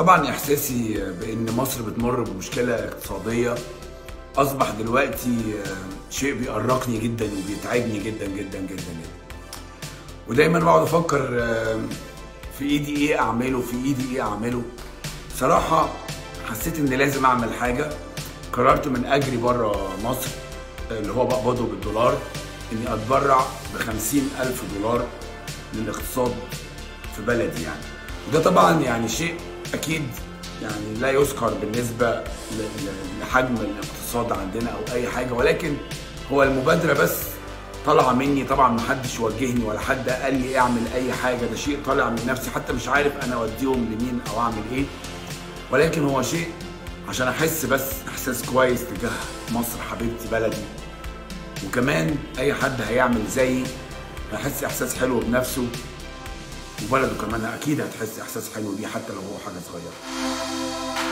طبعا احساسي بان مصر بتمر بمشكله اقتصاديه اصبح دلوقتي آه، شيء بيقرقني جدا وبيتعبني جدا جدا جدا جدا ودايما بقعد افكر آه، في ايدي ايه اعمله في ايدي ايه اعمله صراحه حسيت ان لازم اعمل حاجه قررت من اجري بره مصر اللي هو بقبضه بالدولار اني اتبرع ب ألف دولار للاقتصاد في بلدي يعني وده طبعا يعني شيء اكيد يعني لا يذكر بالنسبه ل- ل- لحجم الاقتصاد عندنا او اي حاجه ولكن هو المبادره بس طالعه مني طبعا محدش وجهني ولا حد قال لي اعمل اي حاجه ده شيء طالع من نفسي حتى مش عارف انا اوديهم لمين او اعمل ايه ولكن هو شيء عشان احس بس احساس كويس تجاه مصر حبيبتي بلدي وكمان اي حد هيعمل زيي هيحس احساس حلو بنفسه وبلده كمان اكيد هتحس احساس حلو بيه حتى لو هو حاجه صغيره